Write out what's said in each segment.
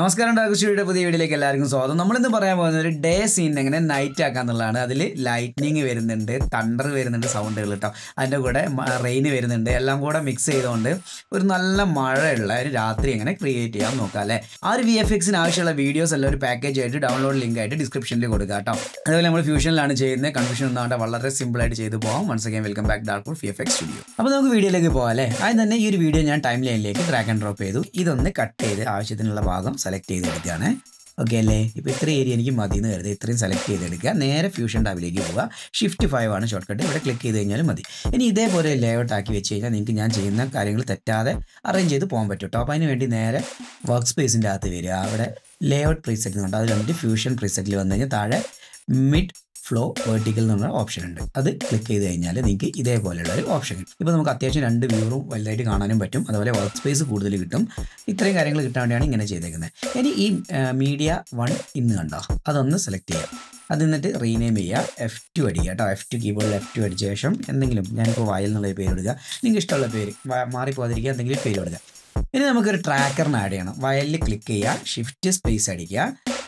നമസ്കാരം ഡാകുഷിയുടെ പുതിയ വീഡിയോയിലേക്ക് എല്ലാവർക്കും സ്വാഗതം നമ്മളിന്ന് പറയാൻ പോകുന്നത് ഒരു ഡേ സീൻ എങ്ങനെ നൈറ്റ് ആക്കാന്നുള്ളതാണ് അതിൽ ലൈറ്റ്നിങ് വരുന്നുണ്ട് തണ്ടർ വരുന്നുണ്ട് സൗണ്ടുകൾ കേട്ടോ അതിൻ്റെ കൂടെ റെയിൻ വരുന്നുണ്ട് എല്ലാം കൂടെ മിക്സ് ചെയ്തുകൊണ്ട് ഒരു നല്ല മഴയുള്ള ഒരു രാത്രി എങ്ങനെ ക്രിയേറ്റ് ചെയ്യാൻ നോക്കാം അല്ലേ ആ ഒരു വി എഫ് എക്സിന് ആവശ്യമുള്ള വീഡിയോസ് എല്ലാം ഒരു പാക്കേജ് ആയിട്ട് ഡൗൺലോഡ് ലിങ്ക് ആയിട്ട് ഡിസ്ക്രിപ്ഷനിൽ കൊടുക്കുക കേട്ടോ അതുപോലെ നമ്മൾ ഫ്യൂഷനിലാണ് ചെയ്യുന്നത് കൺഫ്യൂഷൻ ഒന്നാണ്ട് വളരെ സിമ്പിൾ ആയിട്ട് ചെയ്തു പോകാം once again welcome back dark V F X studio അപ്പോൾ നമുക്ക് വീഡിയോയിലേക്ക് പോകാം അല്ലേ ആദ്യം തന്നെ ഈ ഒരു വീഡിയോ ഞാൻ ടൈം ലൈനിലേക്ക് ഡ്രാഗ് ആൻഡ് ഡ്രോപ്പ് ചെയ്തു ഇതൊന്ന് കട്ട് ചെയ്ത് ആവശ്യത്തിനുള്ള ഭാഗം സെലക്ട് ചെയ്തെടുക്കുകയാണ് ഓക്കെ അല്ലേ ഇപ്പോൾ ഇത്ര ഏരിയ എനിക്ക് മതി എന്ന് കരുതി ഇത്രയും സെലക്ട് ചെയ്തെടുക്കുക നേരെ ഫ്യൂഷൻ ടാബിലേക്ക് പോവുക ഷിഫ്റ്റ് ഫൈവ് ആണ് ഷോർട്ട് കട്ട് ഇവിടെ ക്ലിക്ക് ചെയ്ത് കഴിഞ്ഞാൽ മതി ഇനി ഇതേപോലെ ലേഔട്ട് ആക്കി വെച്ച് കഴിഞ്ഞാൽ നിങ്ങൾക്ക് ഞാൻ ചെയ്യുന്ന കാര്യങ്ങൾ തെറ്റാതെ അറേഞ്ച് ചെയ്ത് പോകാൻ പറ്റും കേട്ടോ അപ്പോൾ അതിന് വേണ്ടി നേരെ വർക്ക് സ്പേസിൻ്റെ അകത്ത് വരിക അവിടെ ലേഔട്ട് പ്രീസെറ്റ് ഉണ്ട് അത് കണ്ടിട്ട് ഫ്യൂഷൻ പ്രീസെറ്റിൽ വന്നു കഴിഞ്ഞാൽ താഴെ മിഡ് ഫ്ലോ വേർട്ടിക്കൽ എന്ന് പറഞ്ഞ ഓപ്ഷൻ ഉണ്ട് അത് ക്ലിക്ക് ചെയ്ത് കഴിഞ്ഞാൽ നിങ്ങൾക്ക് ഇതേപോലെയുള്ള ഒരു ഓപ്ഷൻ കിട്ടും ഇപ്പോൾ നമുക്ക് അത്യാവശ്യം രണ്ട് വ്യൂറും വലുതായിട്ട് കാണാനും പറ്റും അതുപോലെ വർക്ക് സ്പേസ് കൂടുതൽ കിട്ടും ഇത്രയും കാര്യങ്ങൾ കിട്ടാൻ വേണ്ടിയാണ് ഇങ്ങനെ ചെയ്തേക്കുന്നത് ഇനി ഈ മീഡിയ വൺ ഇന്ന് കണ്ടോ അതൊന്ന് സെലക്ട് ചെയ്യാം അത് എന്നിട്ട് റീനെയിം ചെയ്യുക എഫ് ടു അടിക്കുക കേട്ടോ എഫ് ടു കീബോർഡിൽ എഫ് ടു അടിച്ച ശേഷം എന്തെങ്കിലും ഞാനിപ്പോൾ വയൽ എന്നുള്ള പേര് കൊടുക്കുക നിങ്ങൾക്ക് ഇഷ്ടമുള്ള പേര് വ- മാറിപ്പോകാതിരിക്കുക എന്തെങ്കിലും പേര് കൊടുക്കുക ഇനി നമുക്കൊരു ട്രാക്കറിന് ആഡ് ചെയ്യണം വയലിൽ ക്ലിക്ക് ചെയ്യുക ഷിഫ്റ്റ് സ്പേസ് അടിക്കുക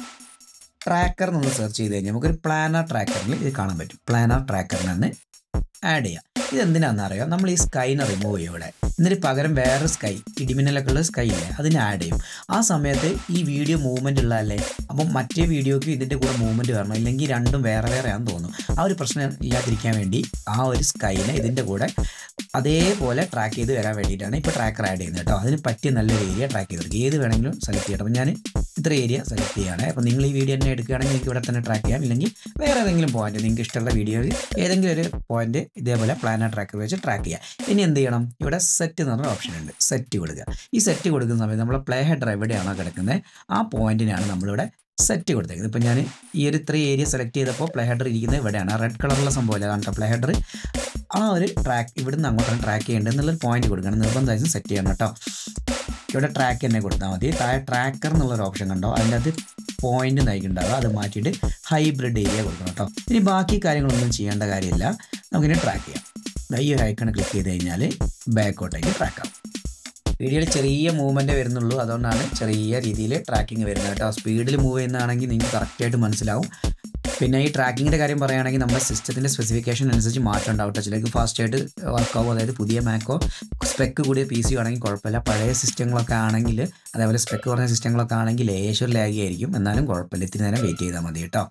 ട്രാക്കർ എന്നൊന്ന് സെർച്ച് ചെയ്ത് കഴിഞ്ഞാൽ നമുക്കൊരു പ്ലാനർ ട്രാക്കറിൽ ഇത് കാണാൻ പറ്റും പ്ലാനർ ട്രാക്കറിനെ ആഡ് ചെയ്യാം ഇത് എന്തിനാണെന്ന് അറിയാം നമ്മൾ ഈ സ്കൈനെ റിമൂവ് ചെയ്യും ഇവിടെ എന്നിട്ട് പകരം വേറെ സ്കൈ ഇടിമിന്നലൊക്കെ ഉള്ള സ്കൈ ഇല്ലേ അതിനെ ആഡ് ചെയ്യും ആ സമയത്ത് ഈ വീഡിയോ മൂവ്മെൻ്റ് ഉള്ളതല്ലേ അപ്പം മറ്റേ വീഡിയോക്ക് ഇതിൻ്റെ കൂടെ മൂവ്മെൻറ്റ് വരണം ഇല്ലെങ്കിൽ രണ്ടും വേറെ വേറെ ആണെന്ന് തോന്നും ആ ഒരു പ്രശ്നം ഇല്ലാതിരിക്കാൻ വേണ്ടി ആ ഒരു സ്കൈനെ ഇതിൻ്റെ കൂടെ അതേപോലെ ട്രാക്ക് ചെയ്ത് വരാൻ വേണ്ടിയിട്ടാണ് ഇപ്പോൾ ട്രാക്കർ ആഡ് ചെയ്യുന്നത് കേട്ടോ അതിന് പറ്റിയ നല്ലൊരു ഏരിയ ട്രാക്ക് ചെയ്തെടുക്കുക ഏത് വേണമെങ്കിലും സെലക്ട് ചെയ്യണം അപ്പോൾ ഞാൻ ഇത്ര ഏരിയ സെലക്ട് ചെയ്യുകയാണ് അപ്പോൾ നിങ്ങൾ ഈ വീഡിയോ തന്നെ എടുക്കുകയാണെങ്കിൽ നിങ്ങൾക്ക് ഇവിടെ തന്നെ ട്രാക്ക് ചെയ്യാം ഇല്ലെങ്കിൽ വേറെ ഏതെങ്കിലും പോയിന്റ് നിങ്ങൾക്ക് ഇഷ്ടമുള്ള വീഡിയോയിൽ ഏതെങ്കിലും ഒരു പോയിന്റ് ഇതേപോലെ പ്ലാനർ ട്രാക്കർ വെച്ച് ട്രാക്ക് ചെയ്യുക ഇനി എന്ത് ചെയ്യണം ഇവിടെ സെറ്റ് എന്ന് പറഞ്ഞ ഓപ്ഷൻ ഉണ്ട് സെറ്റ് കൊടുക്കുക ഈ സെറ്റ് കൊടുക്കുന്ന സമയത്ത് നമ്മൾ പ്ലേ ഹെഡർ എവിടെയാണോ കിടക്കുന്നത് ആ പോയിന്റിനാണ് നമ്മളിവിടെ സെറ്റ് കൊടുത്തേക്കുന്നത് ഇപ്പം ഞാൻ ഈ ഒരു ഇത്ര ഏരിയ സെലക്ട് ചെയ്തപ്പോൾ പ്ലേ ഹെഡർ ഇരിക്കുന്നത് ഇവിടെയാണ് റെഡ് കളറുള്ള സംഭവമല്ല കാണട്ടോ പ്ലേ ഹെഡർ ആ ഒരു ട്രാക്ക് ഇവിടുന്ന് അങ്ങോട്ടാണ് ട്രാക്ക് ചെയ്യേണ്ടത് എന്നുള്ളൊരു പോയിന്റ് കൊടുക്കണം നിർബന്ധമായിട്ടും സെറ്റ് ചെയ്യണം കേട്ടോ ഇവിടെ ട്രാക്ക് തന്നെ കൊടുത്താൽ മതി താഴെ ട്രാക്കർ എന്നുള്ളൊരു ഓപ്ഷൻ കണ്ടോ അതിൻ്റെ അത് പോയിന്റ് നയിക്കുന്നുണ്ടാവുക അത് മാറ്റിയിട്ട് ഹൈബ്രിഡ് ഏരിയ കൊടുക്കണം കേട്ടോ ഇനി ബാക്കി കാര്യങ്ങളൊന്നും ചെയ്യേണ്ട കാര്യമില്ല നമുക്കിനി ട്രാക്ക് ചെയ്യാം ദാ ഈ ഒരു ഐക്കൺ ക്ലിക്ക് ചെയ്ത് കഴിഞ്ഞാൽ ബാക്കോട്ടേക്ക് ട്രാക്ക് ആവും വീഡിയോയിൽ ചെറിയ മൂവ്മെൻറ്റേ വരുന്നുള്ളൂ അതുകൊണ്ടാണ് ചെറിയ രീതിയിൽ ട്രാക്കിംഗ് വരുന്നത് കേട്ടോ സ്പീഡിൽ മൂവ് ചെയ്യുന്നതാണെങ്കിൽ നിങ്ങൾക്ക് കറക്റ്റായിട്ട് മനസ്സിലാവും പിന്നെ ഈ ട്രാക്കിങ്ങിൻ്റെ കാര്യം പറയുകയാണെങ്കിൽ നമ്മുടെ സിസ്റ്റത്തിൻ്റെ സ്പെസിഫിക്കേഷൻ അനുസരിച്ച് മാറ്റം ഉണ്ടാവും കേട്ടോ ചിലർക്ക് ഫാസ്റ്റ് ആയിട്ട് വർക്കാവും അതായത് പുതിയ മാക്കോ സ്പെക്ക് കൂടിയ പി സി ആണെങ്കിൽ കുഴപ്പമില്ല പഴയ സിസ്റ്റങ്ങളൊക്കെ ആണെങ്കിൽ അതേപോലെ സ്പെക്ക് കുറഞ്ഞ സിസ്റ്റങ്ങളൊക്കെ ആണെങ്കിൽ ലേശം ലാഗി ആയിരിക്കും എന്നാലും കുഴപ്പമില്ല ഇത്തിരി നേരം വെയിറ്റ് ചെയ്താൽ മതി കേട്ടോ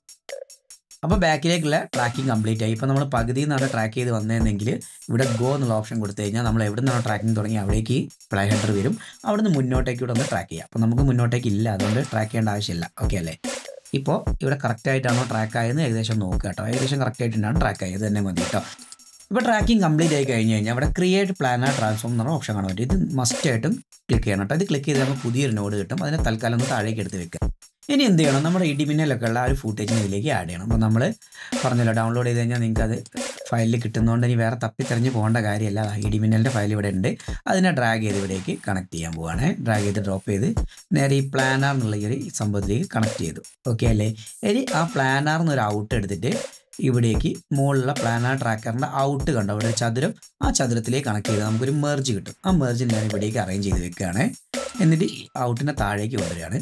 അപ്പോൾ ബാക്കിലേക്കുള്ള ട്രാക്കിംഗ് കംപ്ലീറ്റ് ആയി ഇപ്പോൾ നമ്മൾ പകുതി നിന്നാണ് ട്രാക്ക് ചെയ്ത് വന്നതെങ്കിൽ ഇവിടെ ഗോ എന്നുള്ള ഓപ്ഷൻ കൊടുത്തു കഴിഞ്ഞാൽ നമ്മൾ എവിടെ നിന്നാണ് ട്രാക്കിംഗ് തുടങ്ങി അവിടേക്ക് പ്ലേ ഹെഡർ വരും അവിടെ നിന്ന് മുന്നോട്ടേക്ക് ഇവിടെ ഒന്ന് ട്രാക്ക് ചെയ്യാം അപ്പോൾ നമുക്ക് മുന്നോട്ടേക്ക് ഇല്ല അതുകൊണ്ട് ട്രാക്ക് ചെയ്യേണ്ട ആവശ്യമില്ല ഓക്കെ അല്ലേ ഇപ്പോൾ ഇവിടെ കറക്റ്റ് ആയിട്ടാണോ ട്രാക്ക് ആയെന്ന് ഏകദേശം നോക്കുക കേട്ടോ ഏകദേശം കറക്റ്റ് ആയിട്ടുണ്ടാണ് ട്രാക്ക് ആയത് തന്നെ മതി കേട്ടോ ഇപ്പോൾ ട്രാക്കിംഗ് കംപ്ലീറ്റ് ആയി കഴിഞ്ഞ് കഴിഞ്ഞാൽ അവിടെ ക്രിയേറ്റ് പ്ലാനർ ട്രാൻസ്ഫോം എന്ന് പറഞ്ഞ ഓപ്ഷൻ കാണാൻ പറ്റും ഇത് മസ്റ്റ് ആയിട്ടും ക്ലിക്ക് ചെയ്യണം കേട്ടോ ഇത് ക്ലിക്ക് ചെയ്ത് നമുക്ക് പുതിയൊരു നോഡ് കിട്ടും അതിനെ തൽക്കാലം ഒന്ന് താഴേക്ക് എടുത്ത് വെക്കുക ഇനി എന്ത് ചെയ്യണം നമ്മുടെ ഇടിമിന്നലൊക്കെ ഉള്ള ആ ഒരു ഫൂട്ടേജിന് ഇതിലേക്ക് ആഡ് ചെയ്യണം അപ്പോൾ നമ്മൾ പറഞ്ഞല്ലോ ഡൗൺലോഡ് ചെയ്ത് കഴിഞ്ഞാൽ നിങ്ങൾക്ക് അത് ഫയലിൽ കിട്ടുന്നതുകൊണ്ട് ഇനി വേറെ തപ്പിത്തെറിഞ്ഞ് പോകേണ്ട കാര്യമില്ല ആ ഇടിമിന്നലിൻ്റെ ഫയൽ ഇവിടെ ഉണ്ട് അതിനെ ഡ്രാഗ് ചെയ്ത് ഇവിടേക്ക് കണക്ട് ചെയ്യാൻ പോവാണ് ഡ്രാഗ് ചെയ്ത് ഡ്രോപ്പ് ചെയ്ത് നേരെ ഈ പ്ലാനാർ എന്നുള്ള ഈ ഒരു സംഭവത്തിലേക്ക് കണക്ട് ചെയ്തു ഓക്കെ അല്ലേ ഇനി ആ പ്ലാനാർ എന്നൊരു ഔട്ട് എടുത്തിട്ട് ഇവിടേക്ക് മുകളിലുള്ള പ്ലാനാർ ട്രാക്കറിൻ്റെ ഔട്ട് കണ്ടോ അവിടെ ഒരു ചതുരം ആ ചതുരത്തിലേക്ക് കണക്ട് ചെയ്ത് നമുക്കൊരു മെർജ് കിട്ടും ആ മെർജ് ഞാൻ ഇവിടേക്ക് അറേഞ്ച് ചെയ്ത് വെക്കുകയാണ് എന്നിട്ട് ഔട്ടിനെ താഴേക്ക് കൊണ്ടുവരികയാണ്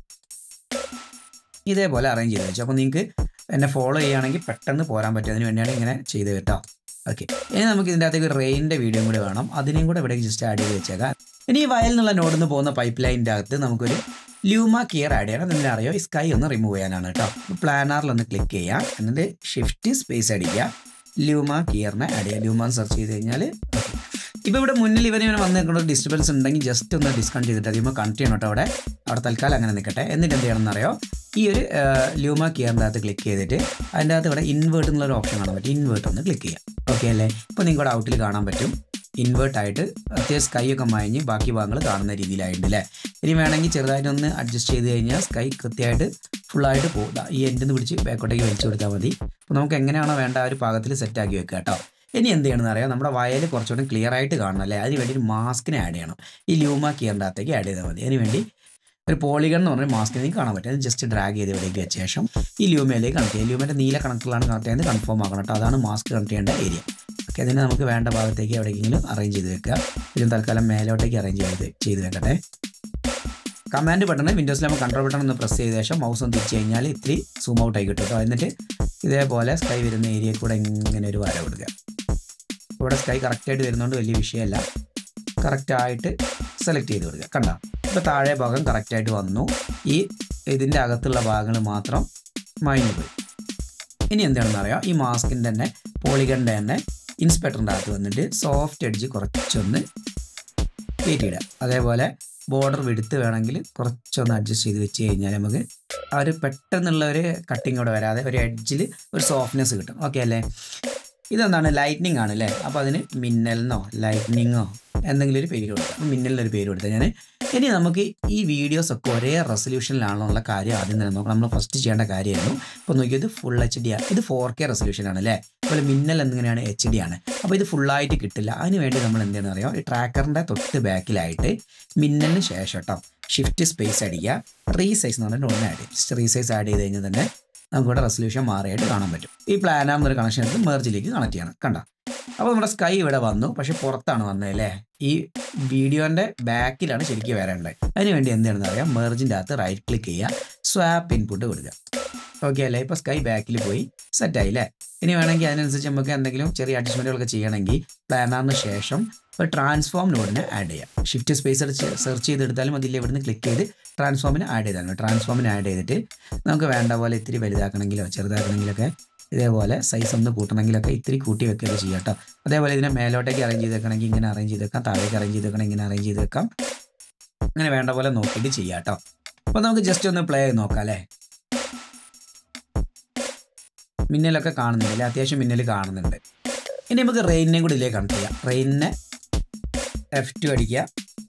ഇതേപോലെ അറേഞ്ച് ചെയ്ത് വെച്ചു അപ്പോൾ നിങ്ങൾക്ക് എന്നെ ഫോളോ ചെയ്യുകയാണെങ്കിൽ പെട്ടെന്ന് പോരാൻ പറ്റും അതിന് വേണ്ടിയാണ് ഇങ്ങനെ ചെയ്ത് കേട്ടോ ഓക്കെ ഇനി നമുക്ക് ഇതിൻ്റെ അകത്തേക്ക് റെയിനിൻ്റെ വീഡിയോ കൂടി വേണം അതിനെയും കൂടെ ഇവിടേക്ക് ജസ്റ്റ് ആഡ് ചെയ്ത് വെച്ചേക്കാം ഇനി ഈ വയൽ എന്നുള്ള നോഡിൽ നിന്ന് പോകുന്ന പൈപ്പ് ലൈനിൻ്റെ അകത്ത് നമുക്കൊരു ല്യൂമ കിയർ ആഡ് ചെയ്യണം അതിനെ അറിയോ ഈ സ്കൈ ഒന്ന് റിമൂവ് ചെയ്യാനാണ് കേട്ടോ പ്ലാനാറിൽ ഒന്ന് ക്ലിക്ക് ചെയ്യുക എന്നിട്ട് ഷിഫ്റ്റ് സ്പേസ് അടിക്കുക ല്യൂമ കിയറിനെ ആഡ് ചെയ്യുക ല്യൂമ സെർച്ച് ചെയ്ത് കഴിഞ്ഞാൽ ഇപ്പോൾ ഇവിടെ മുന്നിൽ ഇവന് ഇവന് വന്ന് നിൽക്കുന്ന ഒരു ഡിസ്റ്റർബൻസ് ഉണ്ടെങ്കിൽ ജസ്റ്റ് ഒന്ന് ഡിസ്കൗണ്ട് ചെയ്തിട്ട് അതിമ്പോൾ കണക്ട് ചെയ്യണം കേട്ടോ അവിടെ അവിടെ തൽക്കാലം അങ്ങനെ നിൽക്കട്ടെ എന്നിട്ട് എന്ത് ചെയ്യണം എന്നറിയോ ഈ ഒരു ല്യൂമ കിയറിൻ്റെ അകത്ത് ക്ലിക്ക് ചെയ്തിട്ട് അതിൻ്റെ അകത്ത് ഇവിടെ ഇൻവേർട്ട് എന്നുള്ള ഒരു ഓപ്ഷൻ കാണാൻ പറ്റും ഇൻവേർട്ട് ഒന്ന് ക്ലിക്ക് ചെയ്യാം ഓക്കെ അല്ലേ ഇപ്പോൾ നിങ്ങളുടെ ഔട്ടിൽ കാണാൻ പറ്റും ഇൻവേർട്ട് ആയിട്ട് അത്യാവശ്യം സ്കൈ ഒക്കെ മയഞ്ഞ് ബാക്കി ഭാഗങ്ങൾ കാണുന്ന രീതിയിലായിട്ടുണ്ട് അല്ലേ ഇനി വേണമെങ്കിൽ ചെറുതായിട്ടൊന്ന് അഡ്ജസ്റ്റ് ചെയ്ത് കഴിഞ്ഞാൽ സ്കൈ കൃത്യമായിട്ട് ഫുള്ളായിട്ട് പോകും ദാ ഈ എൻഡിൽ നിന്ന് പിടിച്ച് ബാക്കോട്ടേക്ക് വലിച്ചു കൊടുത്താൽ മതി അപ്പോൾ നമുക്ക് എങ്ങനെയാണോ വേണ്ട ആ ഒരു പാകത്തിൽ സെറ്റ് ആക്കി വെക്കുക കേട്ടോ ഇനി എന്ത് ചെയ്യണമെന്ന് അറിയാം നമ്മുടെ വയൽ കുറച്ചുകൂടി ക്ലിയർ ആയിട്ട് കാണണം അല്ലേ അതിന് വേണ്ടി ഒരു മാസ്കിനെ ആഡ് ചെയ്യണം ഈ ലൂമ കിയറിൻ്റെ അകത്തേക്ക് ആഡ് ചെയ്താൽ മതി അതിന് വേണ്ടി ഒരു പോളിഗൺ എന്ന് പറഞ്ഞ മാസ്കിൽ നിങ്ങൾക്ക് കാണാൻ പറ്റും അത് ജസ്റ്റ് ഡ്രാഗ് ചെയ്ത് ഇവിടേക്ക് വെച്ച ശേഷം ഈ ലൂമയിലേക്ക് കണക്ട് ചെയ്യുക ലൂമൻ്റെ നീല കണക്റ്റിലാണ് കണക്ട് ചെയ്യുന്നത് കൺഫേം ആക്കണം കേട്ടോ അതാണ് മാസ്ക് കണക്ട് ചെയ്യേണ്ട ഏരിയ ഓക്കെ അതിന് നമുക്ക് വേണ്ട ഭാഗത്തേക്ക് എവിടെയെങ്കിലും അറേഞ്ച് ചെയ്ത് വെക്കുക ഇതിന് തൽക്കാലം മേലോട്ടേക്ക് അറേഞ്ച് ചെയ്ത് ചെയ്ത് വെക്കട്ടെ കമാൻഡ് ബട്ടൺ വിൻഡോസിൽ നമ്മൾ കൺട്രോൾ ബട്ടൺ ഒന്ന് പ്രസ് ചെയ്ത ശേഷം മൗസ് ഒന്ന് തിരിച്ച് കഴിഞ്ഞാൽ ഇത്തിരി സൂം ഔട്ട് ആയി കിട്ടും കേട്ടോ എന്നിട്ട് ഇതേപോലെ സ്കൈ വരുന്ന ഏരിയയിൽ കൂടെ ഇങ്ങനെ ഒരു വര കൊടുക്കുക ഇവിടെ സ്കൈ കറക്റ്റായിട്ട് വരുന്നതുകൊണ്ട് വലിയ വിഷയമല്ല കറക്റ്റായിട്ട് സെലക്ട് ചെയ്ത് കൊടുക്കുക കണ്ട ഇപ്പോൾ താഴെ ഭാഗം കറക്റ്റായിട്ട് വന്നു ഈ ഇതിൻ്റെ അകത്തുള്ള ഭാഗങ്ങൾ മാത്രം മാഞ്ഞു പോയി ഇനി എന്താണെന്ന് അറിയാം ഈ മാസ്കിൻ്റെ തന്നെ പോളിഗണിൻ്റെ തന്നെ ഇൻസ്പെക്ടറിൻ്റെ അകത്ത് വന്നിട്ട് സോഫ്റ്റ് എഡ്ജ് കുറച്ചൊന്ന് കയറ്റിയിടുക അതേപോലെ ബോർഡർ വിടുത്ത് വേണമെങ്കിൽ കുറച്ചൊന്ന് അഡ്ജസ്റ്റ് ചെയ്ത് വെച്ച് കഴിഞ്ഞാൽ നമുക്ക് ആ ഒരു പെട്ടെന്നുള്ള ഒരു കട്ടിങ് കൂടെ വരാതെ ഒരു എഡ്ജിൽ ഒരു സോഫ്റ്റ്നെസ് കിട്ടും ഓക്കെ അല്ലേ ഇതെന്താണ് ലൈറ്റ്നിങ് ആണ് അല്ലേ അപ്പോൾ അതിന് മിന്നലെന്നോ ലൈറ്റ്നിങ്ങോ എന്തെങ്കിലും ഒരു പേര് കൊടുക്കാം മിന്നലിനൊരു പേര് കൊടുത്താൽ ഞാൻ ഇനി നമുക്ക് ഈ വീഡിയോസ് ഒക്കെ ഒരേ റെസൊല്യൂഷനിലാണെന്നുള്ള കാര്യം ആദ്യം തന്നെ നോക്കാം നമ്മൾ ഫസ്റ്റ് ചെയ്യേണ്ട കാര്യമായിരുന്നു ഇപ്പോൾ നോക്കിയത് ഫുൾ എച്ച് ഡി ആണ് ഇത് ഫോർ കെ റെസൊല്യൂഷനാണ് അല്ലേ അതുപോലെ മിന്നൽ എന്നിങ്ങനെയാണ് എച്ച് ഡി ആണ് അപ്പോൾ ഇത് ഫുള്ളായിട്ട് കിട്ടില്ല അതിന് വേണ്ടി നമ്മൾ എന്തെന്ന് അറിയാം ഈ ട്രാക്കറിൻ്റെ തൊട്ട് ബാക്കിലായിട്ട് മിന്നലിന് ശേഷം കേട്ടോ ഷിഫ്റ്റ് സ്പേസ് അടിക്കുക റീസൈസ് എന്ന് പറഞ്ഞിട്ട് ഒന്ന് ആഡ് ചെയ്യും റീസൈസ് ആഡ് ചെയ്ത് കഴിഞ്ഞാൽ തന്നെ നമുക്കിവിടെ റെസൊല്യൂഷൻ മാറിയായിട്ട് കാണാൻ പറ്റും ഈ പ്ലാനാം എന്നൊരു കണക്ഷൻ എടുത്ത് മെർജിലേക്ക് കണക്ട് ചെയ്യണം കണ്ട അപ്പോൾ നമ്മുടെ സ്കൈ ഇവിടെ വന്നു പക്ഷെ പുറത്താണ് വന്നത് അല്ലേ ഈ വീഡിയോൻ്റെ ബാക്കിലാണ് ശരിക്കും വരേണ്ടത് അതിനുവേണ്ടി എന്താണെന്ന് അറിയാം മെർജിൻ്റെ അകത്ത് റൈറ്റ് ക്ലിക്ക് ചെയ്യുക സ്വാപ്പ് ഇൻപുട്ട് കൊടുക്കുക ഓക്കെ അല്ലേ ഇപ്പോൾ സ്കൈ ബാക്കിൽ പോയി സെറ്റായി അല്ലേ ഇനി വേണമെങ്കിൽ അതിനനുസരിച്ച് നമുക്ക് എന്തെങ്കിലും ചെറിയ അഡ്ജസ്റ്റ്മെൻറ്റുകളൊക്കെ ചെയ്യണമെങ്കിൽ പ്ലാനാറിന് ശേഷം ഒരു ട്രാൻസ്ഫോം നോഡിനെ ആഡ് ചെയ്യാം ഷിഫ്റ്റ് സ്പേസ് അടിച്ച് സെർച്ച് ചെയ്തെടുത്താലും അതിൽ ഇവിടുന്ന് ക്ലിക്ക് ചെയ്ത് ട്രാൻസ്ഫോമിന് ആഡ് ചെയ്താലും ട്രാൻസ്ഫോമിന് ആഡ് ചെയ്തിട്ട് നമുക്ക് വേണ്ട പോലെ ഇത്തിരി വലുതാക്കണമെങ്കിലോ ചെറുതാക്കണമെങ്കിലൊക്കെ ഇതേപോലെ സൈസ് ഒന്ന് കൂട്ടണമെങ്കിലൊക്കെ ഇത്തിരി കൂട്ടി വെക്കുകയൊക്കെ ചെയ്യാം കേട്ടോ അതേപോലെ ഇതിനെ മേലോട്ടേക്ക് അറേഞ്ച് ചെയ്ത് വെക്കണമെങ്കിൽ ഇങ്ങനെ അറേഞ്ച് ചെയ്ത് വെക്കാം താഴേക്ക് അറേഞ്ച് ചെയ്ത് വെക്കണം ഇങ്ങനെ അറേഞ്ച് ചെയ്ത് വെക്കാം അങ്ങനെ വേണ്ട പോലെ നോക്കിയിട്ട് ചെയ്യാം കേട്ടോ അപ്പോൾ നമുക്ക് ജസ്റ്റ് ഒന്ന് പ്ലേ ചെയ്ത് നോക്കാം അല്ലേ മിന്നലൊക്കെ കാണുന്നുണ്ട് അല്ലേ അത്യാവശ്യം മിന്നൽ കാണുന്നുണ്ട് ഇനി നമുക്ക് റെയിനിനെയും കൂടി ഇതിലേക്ക് കണക്ട് ചെയ്യാം റെയിനിനെ എഫ് ടു അടിക്കുക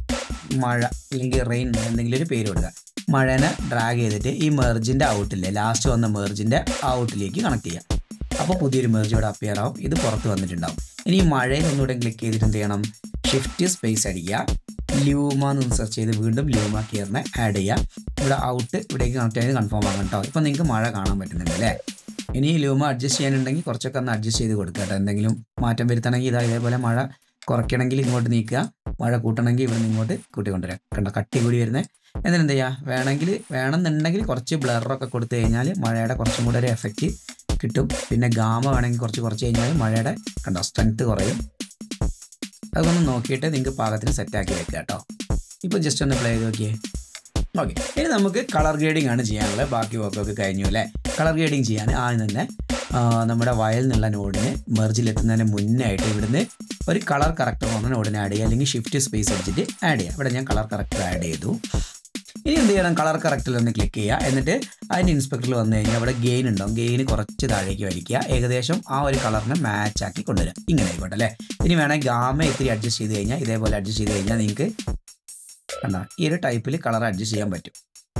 മഴ അല്ലെങ്കിൽ റെയിൻ എന്തെങ്കിലും ഒരു പേര് കൊടുക്കുക മഴനെ ഡ്രാഗ് ചെയ്തിട്ട് ഈ മെർജിൻ്റെ ഔട്ടില്ലേ ലാസ്റ്റ് വന്ന മെർജിൻ്റെ ഔട്ടിലേക്ക് കണക്ട് ചെയ്യുക അപ്പോൾ പുതിയൊരു മെർജ് ഇവിടെ അപ്പിയർ ആവും ഇത് പുറത്ത് വന്നിട്ടുണ്ടാവും ഇനി ഈ മഴയിൽ ഒന്നുകൂടെ ക്ലിക്ക് ചെയ്തിട്ട് എന്ത് ചെയ്യണം ഷിഫ്റ്റ് സ്പേസ് അടിക്കുക ലൂമ എന്ന് സെർച്ച് ചെയ്ത് വീണ്ടും ലൂമ കെയറിനെ ആഡ് ചെയ്യുക ഇവിടെ ഔട്ട് ഇവിടേക്ക് കണക്ട് ചെയ്ത് കൺഫേം ആകാം കേട്ടോ ഇപ്പോൾ നിങ്ങൾക്ക് മഴ കാണാൻ പറ്റുന്നുണ്ട് അല്ലേ ഇനി ലൂമ അഡ്ജസ്റ്റ് ചെയ്യാനുണ്ടെങ്കിൽ കുറച്ചൊക്കെ ഒന്ന് അഡ്ജസ്റ്റ് ചെയ്ത് കൊടുക്കുക കേട്ടോ എന്തെങ്കിലും മാറ്റം വരുത്തണമെങ്കിൽ ഇതാ ഇതേപോലെ മഴ കുറയ്ക്കണമെങ്കിൽ ഇങ്ങോട്ട് നീക്കുക മഴ കൂട്ടണമെങ്കിൽ ഇവിടെ നിന്ന് ഇങ്ങോട്ട് കൂട്ടിക്കൊണ്ടുവരാം കണ്ടോ കട്ടി കൂടി വരുന്നത് എന്നിട്ട് എന്ത് ചെയ്യുക വേണമെങ്കിൽ വേണമെന്നുണ്ടെങ്കിൽ കുറച്ച് ബ്ലറൊക്കെ കൊടുത്തു കഴിഞ്ഞാൽ മഴയുടെ കുറച്ചും കൂടെ ഒരു എഫക്റ്റ് കിട്ടും പിന്നെ ഗാമ വേണമെങ്കിൽ കുറച്ച് കുറച്ച് കഴിഞ്ഞാൽ മഴയുടെ കണ്ടോ സ്ട്രെങ്ത് കുറയും അതൊന്ന് നോക്കിയിട്ട് നിങ്ങൾക്ക് പാകത്തിന് സെറ്റാക്കി വെക്കുക കേട്ടോ ഇപ്പോൾ ജസ്റ്റ് ഒന്ന് പ്ലേ ചെയ്ത് നോക്കിയേ ഓക്കെ ഇനി നമുക്ക് കളർ ഗ്രേഡിംഗ് ആണ് ചെയ്യാനുള്ളത് ബാക്കി വർക്കൊക്കെ കഴിഞ്ഞു അല്ലേ കളർ ഗ്രേഡിംഗ് ചെയ്യാൻ ആദ്യം തന്നെ ആ, നമ്മുടെ വയൽ എന്നുള്ള നോഡിന് മെർജിലെത്തുന്നതിന് മുന്നേ ആയിട്ട് ഇവിടുന്ന് ഒരു കളർ കറക്റ്റർ പറഞ്ഞ നോഡിനെ ആഡ് ചെയ്യുക അല്ലെങ്കിൽ ഷിഫ്റ്റ് സ്പേസ് അടിച്ചിട്ട് ആഡ് ചെയ്യുക ഇവിടെ ഞാൻ കളർ കറക്റ്റർ ആഡ് ചെയ്തു ഇനി എന്ത് ചെയ്യണം കളർ കറക്റ്റിൽ ഒന്ന് ക്ലിക്ക് ചെയ്യുക എന്നിട്ട് അതിൻ്റെ ഇൻസ്പെക്ടറിൽ വന്നു കഴിഞ്ഞാൽ അവിടെ ഗെയിൻ ഉണ്ടാവും ഗെയിൻ കുറച്ച് താഴേക്ക് വലിക്കുക ഏകദേശം ആ ഒരു കളറിനെ മാച്ച് ആക്കി കൊണ്ടുവരിക ഇങ്ങനെ ആയിക്കോട്ടെ അല്ലേ ഇനി വേണമെങ്കിൽ ഗാമ ഇത്തിരി അഡ്ജസ്റ്റ് ചെയ്ത് കഴിഞ്ഞാൽ ഇതേപോലെ അഡ്ജസ്റ്റ് ചെയ്ത് കഴിഞ്ഞാൽ നിങ്ങൾക്ക് കണ്ട ഈ ഒരു ടൈപ്പിൽ കളർ അഡ്ജസ്റ്റ് ചെയ്യാൻ പറ്റും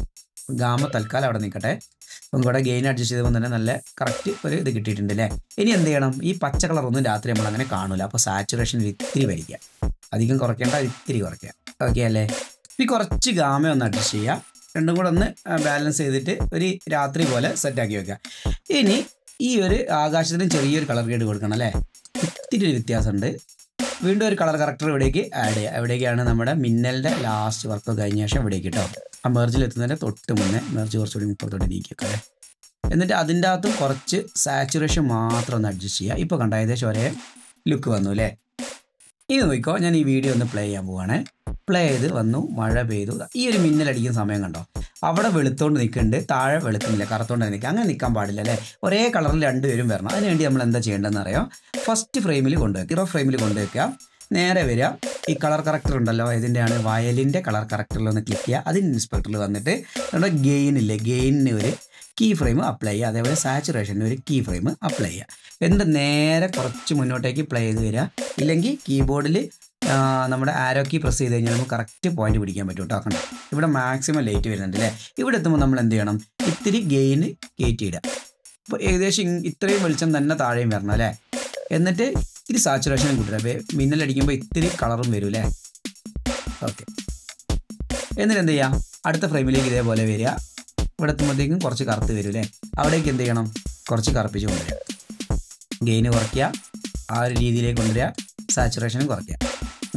ഗാമ തൽക്കാലം അവിടെ നിൽക്കട്ടെ അപ്പം കൂടെ ഗെയിൻ അഡ്ജസ്റ്റ് ചെയ്തപ്പോൾ തന്നെ നല്ല കറക്റ്റ് ഒരു ഇത് കിട്ടിയിട്ടുണ്ട് അല്ലേ ഇനി എന്ത് ചെയ്യണം ഈ പച്ച കളറൊന്നും രാത്രി നമ്മൾ അങ്ങനെ കാണൂല അപ്പോൾ സാച്ചുറേഷൻ ഇത്തിരി വരിക്കുക അധികം കുറയ്ക്കേണ്ട ഇത്തിരി കുറയ്ക്കുക ഓക്കെ അല്ലേ ഈ കുറച്ച് ഗാമ ഒന്ന് അഡ്ജസ്റ്റ് ചെയ്യുക രണ്ടും കൂടെ ഒന്ന് ബാലൻസ് ചെയ്തിട്ട് ഒരു രാത്രി പോലെ സെറ്റാക്കി വെക്കുക ഇനി ഈ ഒരു ആകാശത്തിന് ചെറിയൊരു കളർ ഗ്രേഡ് കൊടുക്കണം അല്ലേ ഇത്തിരി ഒരു വ്യത്യാസമുണ്ട് വീണ്ടും ഒരു കളർ കറക്റ്റർ ഇവിടേക്ക് ആഡ് ചെയ്യുക എവിടേക്കാണ് നമ്മുടെ മിന്നലിൻ്റെ ലാസ്റ്റ് വർക്ക് കഴിഞ്ഞ ശേഷം ഇവിടേക്ക് കേട്ടോ ആ മെർജിൽ എത്തുന്നതിൻ്റെ തൊട്ട് മുന്നേ മെർജ് കുറച്ചുകൂടി മുപ്പത്തോട്ട് നീക്കിയൊക്കെ അല്ലേ എന്നിട്ട് അതിൻ്റെ അകത്തും കുറച്ച് സാച്ചുറേഷൻ മാത്രം ഒന്ന് അഡ്ജസ്റ്റ് ചെയ്യുക ഇപ്പോൾ കണ്ട ഏകദേശം ഒരേ ലുക്ക് വന്നു അല്ലേ ഇനി നോക്കിക്കോ ഞാൻ ഈ വീഡിയോ ഒന്ന് പ്ലേ ചെയ്യാൻ പോവാണ് പ്ലേ ചെയ്ത് വന്നു മഴ പെയ്തു ഈ ഒരു മിന്നലടിക്കുന്ന സമയം കണ്ടോ അവിടെ വെളുത്തോണ്ട് നിൽക്കുന്നുണ്ട് താഴെ വെളുക്കുന്നില്ല കറുത്തോണ്ട് നിൽക്കുക അങ്ങനെ നിൽക്കാൻ പാടില്ല അല്ലേ ഒരേ കളറിൽ രണ്ടുപേരും വരണം അതിനുവേണ്ടി നമ്മൾ എന്താ ചെയ്യേണ്ടതെന്ന് അറിയാം ഫസ്റ്റ് ഫ്രെയിമിൽ കൊണ്ടുവയ്ക്കുക ഇറോ ഫ്രെയിമിൽ കൊണ്ടുവയ്ക്കുക നേരെ വരിക ഈ കളർ കറക്റ്റർ ഉണ്ടല്ലോ ഇതിൻ്റെയാണ് വയലിൻ്റെ കളർ കറക്റ്ററിൽ ഒന്ന് ക്ലിക്ക് ചെയ്യുക അതിന് ഇൻസ്പെക്ടറിൽ വന്നിട്ട് നമ്മുടെ ഗെയിൻ ഇല്ലേ ഗെയിനിന് ഒരു കീ ഫ്രെയിം അപ്ലൈ ചെയ്യുക അതേപോലെ സാച്ചുറേഷന് ഒരു കീ ഫ്രെയിം അപ്ലൈ ചെയ്യുക എന്നിട്ട് നേരെ കുറച്ച് മുന്നോട്ടേക്ക് പ്ലേ ചെയ്ത് വരിക ഇല്ലെങ്കിൽ കീബോർഡിൽ നമ്മുടെ ആരോ കീ പ്രസ് ചെയ്ത് കഴിഞ്ഞാൽ നമുക്ക് കറക്റ്റ് പോയിന്റ് പിടിക്കാൻ പറ്റും കേട്ടോ കണ്ടോ ഇവിടെ മാക്സിമം ലൈറ്റ് വരുന്നുണ്ട് അല്ലേ ഇവിടെ എത്തുമ്പോൾ നമ്മൾ എന്ത് ചെയ്യണം ഇത്തിരി ഗെയിന് കയറ്റിയിടുക അപ്പോൾ ഏകദേശം ഇങ് ഇത്രയും വെളിച്ചം തന്നെ താഴെയും വരണം അല്ലേ എന്നിട്ട് ഇത്തിരി സാച്ചുറേഷനും കൂട്ടുക വേ- മിന്നലടിക്കുമ്പോൾ ഇത്തിരി കളറും വരും അല്ലേ ഓക്കെ എന്നിട്ട് എന്ത് ചെയ്യുക അടുത്ത ഫ്രെയിമിലേക്ക് ഇതേപോലെ വരിക ഇവിടെ എത്തുമ്പോഴത്തേക്കും കുറച്ച് കറുത്ത് വരും അല്ലേ അവിടേക്ക് എന്ത് ചെയ്യണം കുറച്ച് കറുപ്പിച്ച് കൊണ്ടുവരിക ഗെയിന് കുറയ്ക്കുക ആ ഒരു രീതിയിലേക്ക് കൊണ്ടുവരിക സാച്ചുറേഷനും കുറയ്ക്കുക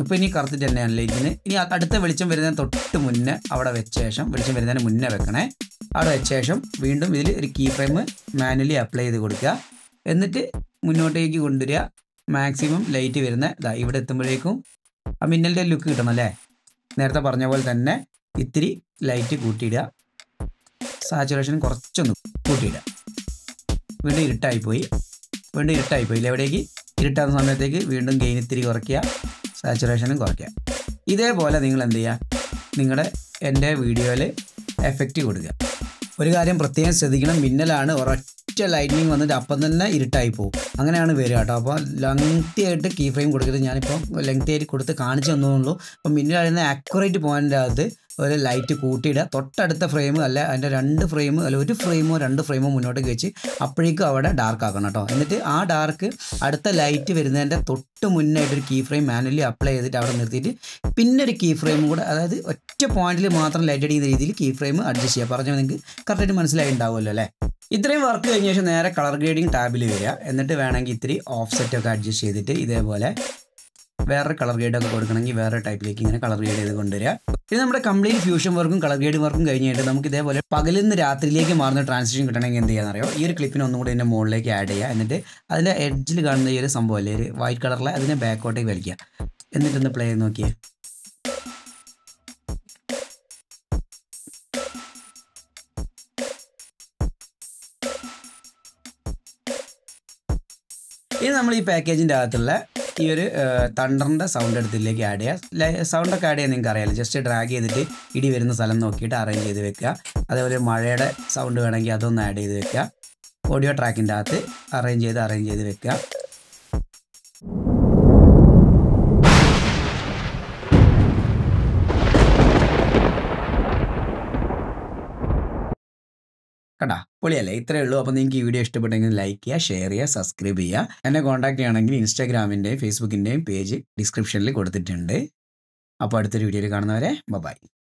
ഇപ്പോൾ ഇനി കറുത്തിട്ട് തന്നെയാണല്ലേ ഇരിക്കുന്നത് ഇനി ആ അടുത്ത വെളിച്ചം വരുന്നതിന് തൊട്ട് മുന്നേ അവിടെ വെച്ച ശേഷം വെളിച്ചം വരുന്നതിന് മുന്നേ വെക്കണേ അവിടെ വെച്ച ശേഷം വീണ്ടും ഇതിൽ ഒരു കീ ഫ്രെയിം മാനുവലി അപ്ലൈ ചെയ്ത് കൊടുക്കുക എന്നിട്ട് മുന്നോട്ടേക്ക് കൊണ്ടുവരിക മാക്സിമം ലൈറ്റ് വരുന്ന ഇതാ ഇവിടെ എത്തുമ്പോഴേക്കും ആ മിന്നലിൻ്റെ ലുക്ക് കിട്ടണം അല്ലേ നേരത്തെ പറഞ്ഞ പോലെ തന്നെ ഇത്തിരി ലൈറ്റ് കൂട്ടിയിടുക സാച്ചുറേഷൻ കുറച്ചൊന്ന് കൂട്ടിയിടുക വീണ്ടും ഇരുട്ടായിപ്പോയി വീണ്ടും ഇരുട്ടായിപ്പോയി എവിടേക്ക് ഇരുട്ടാകുന്ന സമയത്തേക്ക് വീണ്ടും ഗെയിൻ ഇത്തിരി കുറയ്ക്കുക സാച്ചുറേഷനും കുറയ്ക്കുക ഇതേപോലെ നിങ്ങൾ എന്ത് ചെയ്യുക നിങ്ങളുടെ എൻ്റെ വീഡിയോയിൽ എഫക്റ്റ് കൊടുക്കുക ഒരു കാര്യം പ്രത്യേകം ശ്രദ്ധിക്കണം മിന്നലാണ് ഒരൊറ്റ ലൈറ്റിനിങ് വന്നിട്ട് അപ്പം തന്നെ ഇരുട്ടായി പോകും അങ്ങനെയാണ് വരിക കേട്ടോ അപ്പോൾ ലെങ്തി ആയിട്ട് കീ ഫ്രെയിം കൊടുക്കരുത് ഞാനിപ്പോൾ ലെങ്തി ആയിട്ട് കൊടുത്ത് കാണിച്ചു തന്നുള്ളൂ അപ്പോൾ മിന്നലായിരുന്ന ആക്യുറേറ്റ് പോയിൻ്റ് അകത്ത് ഒരു ലൈറ്റ് കൂട്ടിയിടുക തൊട്ടടുത്ത ഫ്രെയിം അല്ല അതിൻ്റെ രണ്ട് ഫ്രെയിം അല്ല ഒരു ഫ്രെയിമോ രണ്ട് ഫ്രെയിമോ മുന്നോട്ടേക്ക് വെച്ച് അപ്പോഴേക്കും അവിടെ ഡാർക്ക് ആക്കണം കേട്ടോ എന്നിട്ട് ആ ഡാർക്ക് അടുത്ത ലൈറ്റ് വരുന്നതിൻ്റെ തൊട്ട് മുന്നേ ഒരു കീ ഫ്രെയിം മാനുവലി അപ്ലൈ ചെയ്തിട്ട് അവിടെ നിർത്തിയിട്ട് പിന്നെ ഒരു കീ ഫ്രെയിം കൂടെ അതായത് ഒറ്റ പോയിന്റിൽ മാത്രം ലൈറ്റ് അടിക്കുന്ന രീതിയിൽ കീ ഫ്രെയിം അഡ്ജസ്റ്റ് ചെയ്യുക പറഞ്ഞാൽ നിങ്ങൾക്ക് കറക്റ്റായിട്ട് മനസ്സിലായി ഉണ്ടാവുമല്ലോ അല്ലേ ഇത്രയും വർക്ക് കഴിഞ്ഞ ശേഷം നേരെ കളർ ഗ്രേഡിങ് ടാബിൽ വരിക എന്നിട്ട് വേണമെങ്കിൽ ഇത്തിരി ഓഫ് സെറ്റ് ഒക്കെ അഡ്ജസ്റ്റ് ചെയ്തിട്ട് ഇതേപോലെ വേറെ കളർ ഗ്രേഡ് ഒക്കെ കൊടുക്കണമെങ്കിൽ വേറെ ടൈപ്പിലേക്ക് ഇങ്ങനെ കളർ ഗ്രേഡ് ചെയ്ത് കൊണ്ടുവരിക ഇത് നമ്മുടെ കംപ്ലീറ്റ് ഫ്യൂഷൻ വർക്കും കളർ ഗ്രേഡ് വർക്കും കഴിഞ്ഞിട്ട് നമുക്ക് ഇതേപോലെ പകലിൽ നിന്ന് രാത്രിയിലേക്ക് മാറുന്ന ട്രാൻസിഷൻ കിട്ടണമെങ്കിൽ എന്ത് ചെയ്യാന്ന് അറിയോ ഈ ഒരു ക്ലിപ്പിന് ഒന്നും കൂടി ഇതിൻ്റെ മുകളിലേക്ക് ആഡ് ചെയ്യുക എന്നിട്ട് അതിൻ്റെ എഡ്ജിൽ കാണുന്ന ഈ ഒരു സംഭവം അല്ലേ ഒരു വൈറ്റ് കളറിലെ അതിനെ ബാക്കോട്ടേക്ക് വലിക്കുക എന്നിട്ടൊന്ന് പ്ലേ ചെയ്ത് നോക്കിയേ ഇനി നമ്മൾ ഈ പാക്കേജിൻ്റെ അകത്തുള്ള ഈ ഒരു തണ്ടറിൻ്റെ സൗണ്ട് എടുത്തിലേക്ക് ആഡ് ചെയ്യുക സൗണ്ടൊക്കെ ആഡ് ചെയ്യാൻ നിങ്ങൾക്ക് അറിയാമല്ലോ ജസ്റ്റ് ഡ്രാഗ് ചെയ്തിട്ട് ഇടി വരുന്ന സ്ഥലം നോക്കിയിട്ട് അറേഞ്ച് ചെയ്ത് വെക്കുക അതേപോലെ മഴയുടെ സൗണ്ട് വേണമെങ്കിൽ അതൊന്ന് ആഡ് ചെയ്ത് വെക്കുക ഓഡിയോ ട്രാക്കിൻ്റെ അകത്ത് അറേഞ്ച് ചെയ്ത് അറേഞ്ച് ചെയ്ത് വെക്കുക കണ്ടാ പൊളിയല്ലേ ഇത്രയേ ഉള്ളൂ അപ്പോൾ നിങ്ങൾക്ക് ഈ വീഡിയോ ഇഷ്ടപ്പെട്ടെങ്കിൽ ലൈക്ക് ചെയ്യുക ഷെയർ ചെയ്യുക സബ്സ്ക്രൈബ് ചെയ്യുക എന്നെ കോൺടാക്ട് ചെയ്യണമെങ്കിൽ ഇൻസ്റ്റാഗ്രാമിൻ്റെയും ഫേസ്ബുക്കിൻ്റെയും പേജ് ഡിസ്ക്രിപ്ഷനിൽ കൊടുത്തിട്ടുണ്ട് അപ്പോൾ അടുത്തൊരു വീഡിയോയിൽ കാണുന്നവരെ ബൈ